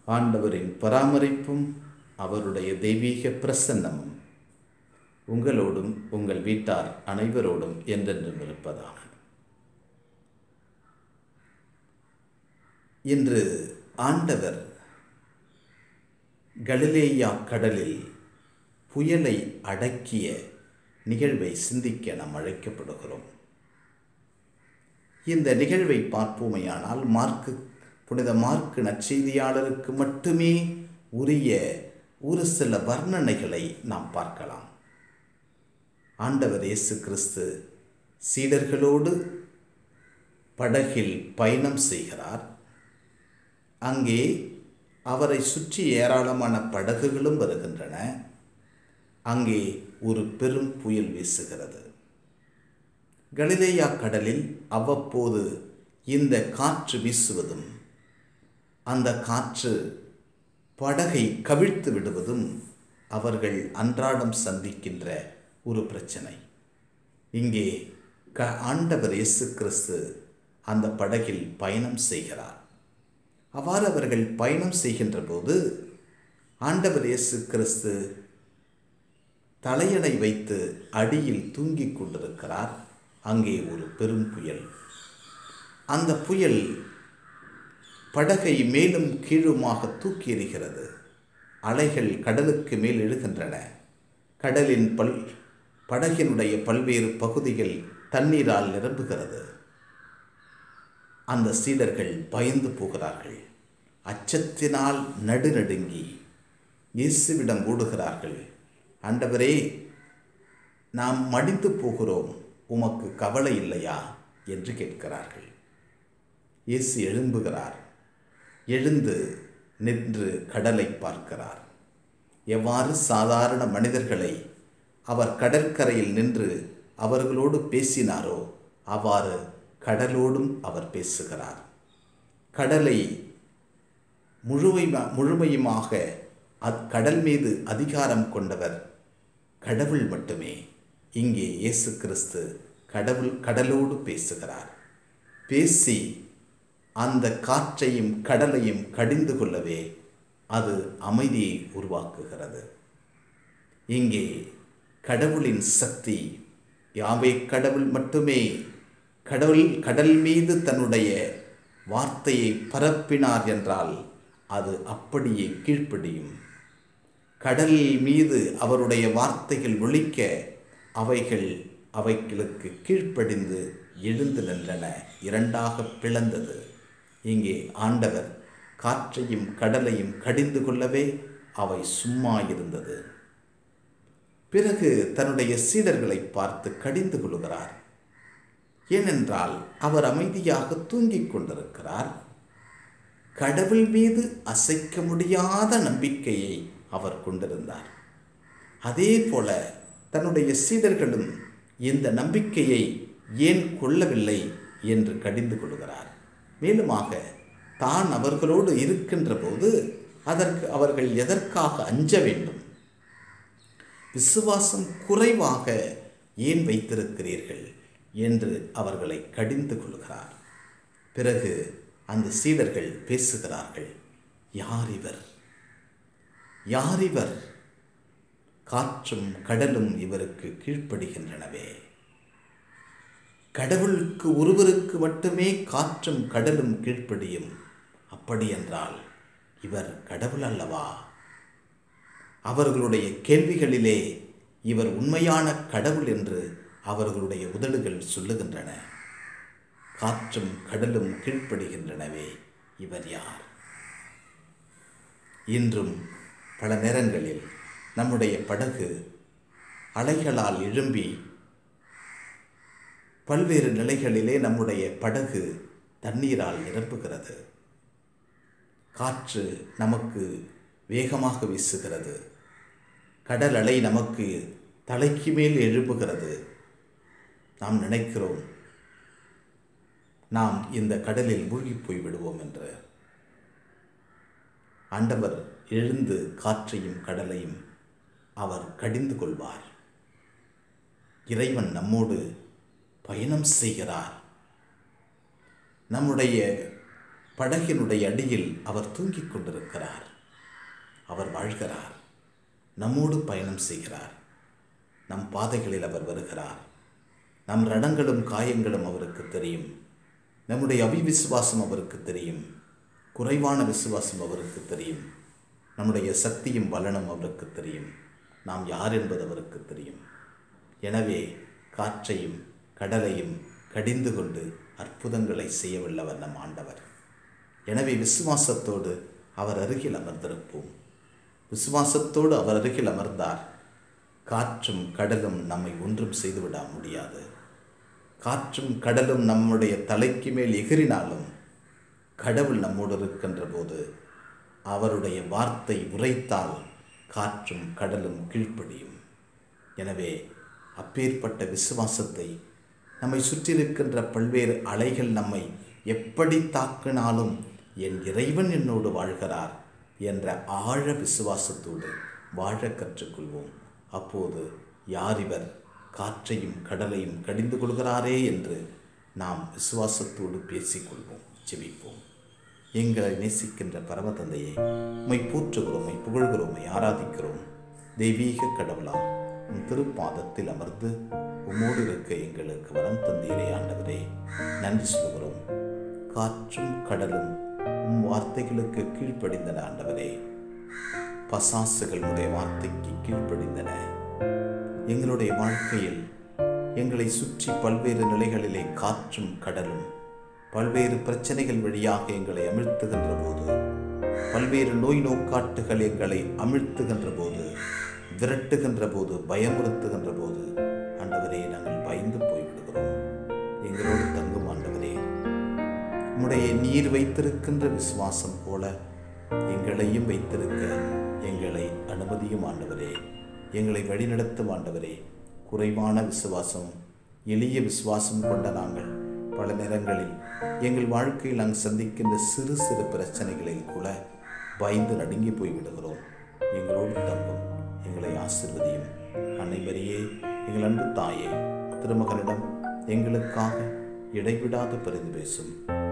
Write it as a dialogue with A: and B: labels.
A: ஆண்டவரின் பராமரிப்பும் அவருடைய தெய்வீக பிரசன்னமும் உங்களோடும் உங்கள் வீட்டார் அனைவரோடும் என்றென்றும் இருப்பதாக இன்று ஆண்டவர் கலிலேயா கடலில் புயலை அடக்கிய நிகழ்வை சிந்திக்க நாம் அழைக்கப்படுகிறோம் இந்த நிகழ்வை பார்ப்போமையானால் மார்க்கு புனித மார்க்கு நற்செய்தியாளருக்கு மட்டுமே உரிய ஒரு சில வர்ணனைகளை நாம் பார்க்கலாம் ஆண்டவர் இயேசு கிறிஸ்து சீடர்களோடு படகில் பயணம் செய்கிறார் அங்கே அவரை சுற்றி ஏராளமான படகுகளும் வருகின்றன அங்கே ஒரு பெரும் புயல் வீசுகிறது கலிலேயா கடலில் அவ்வப்போது இந்த காற்று வீசுவதும் அந்த காற்று படகை கவிழ்த்து விடுவதும் அவர்கள் அன்றாடம் சந்திக்கின்ற ஒரு பிரச்சனை இங்கே க ஆண்டவர் இயேசு கிறிஸ்து அந்த படகில் பயணம் செய்கிறார் அவ்வாறு அவர்கள் பயணம் செய்கின்ற போது ஆண்டவர் இயேசு கிறிஸ்து தலையணை வைத்து அடியில் தூங்கிக் கொண்டிருக்கிறார் அங்கே ஒரு பெரும் புயல் அந்த புயல் படகை மேலும் கீழுமாக தூக்கி எறிகிறது அலைகள் கடலுக்கு மேல் எழுகின்றன கடலின் பல் படகினுடைய பல்வேறு பகுதிகள் தண்ணீரால் நிரம்புகிறது அந்த சீடர்கள் பயந்து போகிறார்கள் அச்சத்தினால் நடுநடுங்கி இயேசுவிடம் ஓடுகிறார்கள் ஆண்டவரே நாம் மடிந்து போகிறோம் உமக்கு கவலை இல்லையா என்று கேட்கிறார்கள் இயேசு எழும்புகிறார் எழுந்து நின்று கடலை பார்க்கிறார் எவ்வாறு சாதாரண மனிதர்களை அவர் கடற்கரையில் நின்று அவர்களோடு பேசினாரோ அவ்வாறு கடலோடும் அவர் பேசுகிறார் கடலை முழுமைமா முழுமையுமாக அக்கடல் மீது அதிகாரம் கொண்டவர் கடவுள் மட்டுமே இங்கே இயேசு கிறிஸ்து கடவுள் கடலோடு பேசுகிறார் பேசி அந்த காற்றையும் கடலையும் கடிந்து கொள்ளவே அது அமைதியை உருவாக்குகிறது இங்கே கடவுளின் சக்தி யாவே கடவுள் மட்டுமே கடவுள் கடல் மீது தன்னுடைய வார்த்தையை பரப்பினார் என்றால் அது அப்படியே கீழ்ப்படியும் கடல் மீது அவருடைய வார்த்தைகள் ஒழிக்க அவைகள் அவைகளுக்கு கீழ்ப்படிந்து எழுந்து நின்றன இரண்டாக பிளந்தது இங்கே ஆண்டவர் காற்றையும் கடலையும் கடிந்து கொள்ளவே அவை சும்மா இருந்தது பிறகு தன்னுடைய சீடர்களை பார்த்து கடிந்து கொள்கிறார் ஏனென்றால் அவர் அமைதியாக தூங்கிக் கொண்டிருக்கிறார் கடவுள் மீது அசைக்க முடியாத நம்பிக்கையை அவர் கொண்டிருந்தார் அதே போல தன்னுடைய சீடர்களும் இந்த நம்பிக்கையை ஏன் கொள்ளவில்லை என்று கடிந்து கொள்கிறார் மேலுமாக தான் அவர்களோடு இருக்கின்ற போது அதற்கு அவர்கள் எதற்காக அஞ்ச வேண்டும் விசுவாசம் குறைவாக ஏன் வைத்திருக்கிறீர்கள் என்று அவர்களை கடிந்து கொள்கிறார் பிறகு அந்த சீடர்கள் பேசுகிறார்கள் யார் இவர் யார் இவர் காற்றும் கடலும் இவருக்கு கீழ்ப்படுகின்றனவே கடவுளுக்கு ஒருவருக்கு மட்டுமே காற்றும் கடலும் கீழ்ப்படியும் அப்படியென்றால் இவர் கடவுள் அல்லவா அவர்களுடைய கேள்விகளிலே இவர் உண்மையான கடவுள் என்று அவர்களுடைய உதடுகள் சொல்லுகின்றன காற்றும் கடலும் கீழ்ப்படுகின்றனவே இவர் யார் இன்றும் பல நேரங்களில் நம்முடைய படகு அலைகளால் எழும்பி பல்வேறு நிலைகளிலே நம்முடைய படகு தண்ணீரால் நிரம்புகிறது காற்று நமக்கு வேகமாக வீசுகிறது கடல் அலை நமக்கு தலைக்கு மேல் எழும்புகிறது நாம் நினைக்கிறோம் நாம் இந்த கடலில் மூழ்கி போய் விடுவோம் என்று ஆண்டவர் எழுந்து காற்றையும் கடலையும் அவர் கடிந்து கொள்வார் இறைவன் நம்மோடு பயணம் செய்கிறார் நம்முடைய படகினுடைய அடியில் அவர் தூங்கிக் கொண்டிருக்கிறார் அவர் வாழ்கிறார் நம்மோடு பயணம் செய்கிறார் நம் பாதைகளில் அவர் வருகிறார் நம் ரணங்களும் காயங்களும் அவருக்கு தெரியும் நம்முடைய அவிவிசுவாசம் அவருக்கு தெரியும் குறைவான விசுவாசம் அவருக்கு தெரியும் நம்முடைய சக்தியும் பலனும் அவருக்கு தெரியும் நாம் யார் என்பது அவருக்கு தெரியும் எனவே காற்றையும் கடலையும் கடிந்து கொண்டு அற்புதங்களை செய்ய வல்லவர் நம் ஆண்டவர் எனவே விசுவாசத்தோடு அவர் அருகில் அமர்ந்திருப்போம் விசுவாசத்தோடு அவர் அருகில் அமர்ந்தார் காற்றும் கடலும் நம்மை ஒன்றும் செய்துவிட முடியாது காற்றும் கடலும் நம்முடைய தலைக்கு மேல் எகிறினாலும் கடவுள் நம்மோடு இருக்கின்ற போது அவருடைய வார்த்தை உரைத்தால் காற்றும் கடலும் கீழ்ப்படியும் எனவே அப்பேற்பட்ட விசுவாசத்தை நம்மை சுற்றியிருக்கின்ற பல்வேறு அலைகள் நம்மை எப்படி தாக்கினாலும் என் இறைவன் என்னோடு வாழ்கிறார் என்ற ஆழ விசுவாசத்தோடு வாழ கற்றுக்கொள்வோம் அப்போது யார் இவர் காற்றையும் கடலையும் கடிந்து கொள்கிறாரே என்று நாம் விசுவாசத்தோடு பேசிக்கொள்வோம் ஜெபிப்போம் எங்களை நேசிக்கின்ற பரமதந்தையை உம்மை போற்றுகிறோம் உம்மை புகழ்கிறோம் உம்மை ஆராதிக்கிறோம் தெய்வீக கடவுளாம் உம் திருப்பாதத்தில் அமர்ந்து உம்மோடு இருக்க எங்களுக்கு வரம் தந்தீரே ஆண்டவரே நன்றி சொல்கிறோம் காற்றும் கடலும் உம் வார்த்தைகளுக்கு கீழ்ப்படிந்தன ஆண்டவரே பசாசுகள் உடைய வார்த்தைக்கு கீழ்ப்படிந்தன எங்களுடைய வாழ்க்கையில் எங்களை சுற்றி பல்வேறு நிலைகளிலே காற்றும் கடலும் பல்வேறு பிரச்சனைகள் வழியாக எங்களை அமிழ்த்துகின்ற போது பல்வேறு நோய் நோக்காட்டுகள் எங்களை அமிழ்த்துகின்ற போது விரட்டுகின்ற போது பயமுறுத்துகின்ற போது ஆண்டவரே நாங்கள் பயந்து போய்விடுகிறோம் எங்களோடு தங்கும் ஆண்டவரே உம்முடைய நீர் வைத்திருக்கின்ற விசுவாசம் போல எங்களையும் வைத்திருக்க எங்களை அனுமதியும் ஆண்டவரே எங்களை வழிநடத்தும் ஆண்டவரே குறைவான விசுவாசம் எளிய விசுவாசம் கொண்ட நாங்கள் பல நேரங்களில் எங்கள் வாழ்க்கையில் நாங்கள் சந்திக்கின்ற சிறு சிறு பிரச்சனைகளில் கூட பயந்து நடுங்கி போய் விடுகிறோம் எங்களோடு தங்கும் எங்களை ஆசிர்வதியும் அனைவரையே எங்கள் அன்பு தாயே திருமகனிடம் எங்களுக்காக இடைவிடாது பரிந்து பேசும்